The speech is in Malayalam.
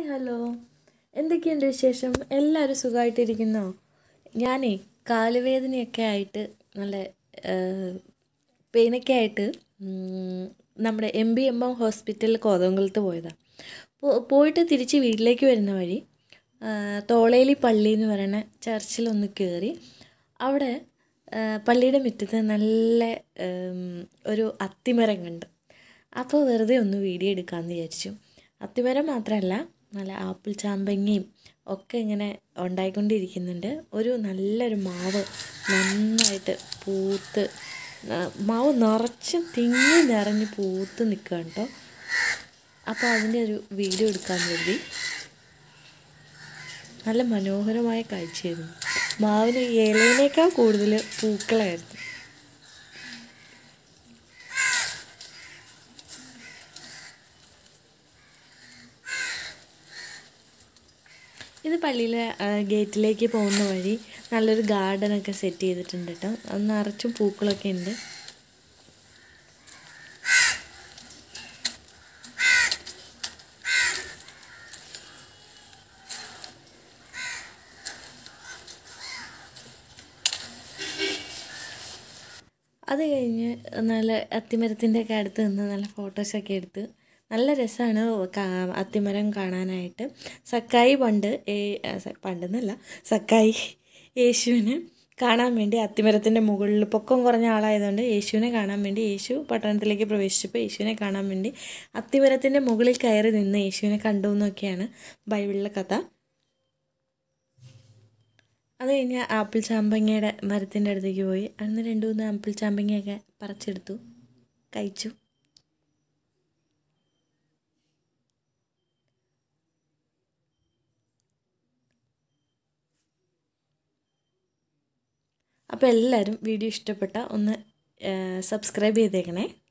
ഹലോ എന്തൊക്കെയുണ്ട് വിശേഷം എല്ലാവരും സുഖമായിട്ടിരിക്കുന്നോ ഞാനേ കാലുവേദനയൊക്കെ ആയിട്ട് നല്ല പെയിനൊക്കെ ആയിട്ട് ഉം, നമ്മുടെ എം ബി എം എം ഹോസ്പിറ്റലിൽ കോതമംഗലത്ത് പോയതാണ് പോയിട്ട് തിരിച്ച് വീട്ടിലേക്ക് വരുന്ന വഴി ആ, തോളേലി പള്ളി എന്ന് പറയുന്ന ചർച്ചിലൊന്ന് കയറി അവിടെ ആ, പള്ളിയുടെ മുറ്റത്ത് നല്ല ഉം, ഒരു അത്തിമരം കണ്ട് അപ്പോൾ വെറുതെ ഒന്ന് വീഡിയോ എടുക്കാമെന്ന് വിചാരിച്ചു അത്തിമരം മാത്രമല്ല നല്ല ആപ്പിൾ ചാമ്പങ്ങയും ഒക്കെ ഇങ്ങനെ ഉണ്ടായിക്കൊണ്ടിരിക്കുന്നുണ്ട് ഒരു നല്ലൊരു മാവ് നന്നായിട്ട് പൂത്ത് ആ, മാവ് നിറച്ചും തിങ്ങി നിറഞ്ഞ് പൂത്ത് നിൽക്കുക കേട്ടോ അപ്പോൾ അതിൻ്റെ ഒരു വീഡിയോ എടുക്കാൻ വേണ്ടി നല്ല മനോഹരമായ കാഴ്ചയായിരുന്നു മാവിന് ഇലയിനേക്കാൾ കൂടുതൽ പൂക്കളായിരുന്നു ഇത് പള്ളിയിലെ ആ, ഗേറ്റിലേക്ക് പോകുന്ന വഴി നല്ലൊരു ഗാർഡനൊക്കെ സെറ്റ് ചെയ്തിട്ടുണ്ട് കേട്ടോ അത് നിറച്ചും പൂക്കളൊക്കെ ഉണ്ട് അത് കഴിഞ്ഞ് നല്ല അത്തിമരത്തിൻ്റെ ഒക്കെ അടുത്ത് നിന്ന് നല്ല ഫോട്ടോസൊക്കെ എടുത്ത് നല്ല രസമാണ് കാ- അത്തിമരം കാണാനായിട്ട് സക്കായി പണ്ട് ഏ- ആ, സ- പണ്ടെന്നല്ല സക്കായി യേശുവിനെ കാണാൻ വേണ്ടി അത്തിമരത്തിൻ്റെ മുകളിൽ പൊക്കം കുറഞ്ഞ ആളായതുകൊണ്ട് യേശുവിനെ കാണാൻ വേണ്ടി യേശു പട്ടണത്തിലേക്ക് പ്രവേശിച്ചപ്പോൾ യേശുവിനെ കാണാൻ വേണ്ടി അത്തിമരത്തിൻ്റെ മുകളിൽ കയറി നിന്ന് യേശുവിനെ കണ്ടു എന്നൊക്കെയാണ് ബൈബിളിലെ കഥ അത് കഴിഞ്ഞ് ആപ്പിൾ ചാമ്പങ്ങയുടെ മരത്തിൻ്റെ അടുത്തേക്ക് പോയി അന്ന് രണ്ട് മൂന്ന് ആപ്പിൾ ചാമ്പങ്ങയൊക്കെ പറിച്ചെടുത്തു കഴിച്ചു അപ്പോൾ എല്ലാവരും വീഡിയോ ഇഷ്ടപ്പെട്ട ഒന്ന് സബ്സ്ക്രൈബ് ചെയ്തേക്കണേ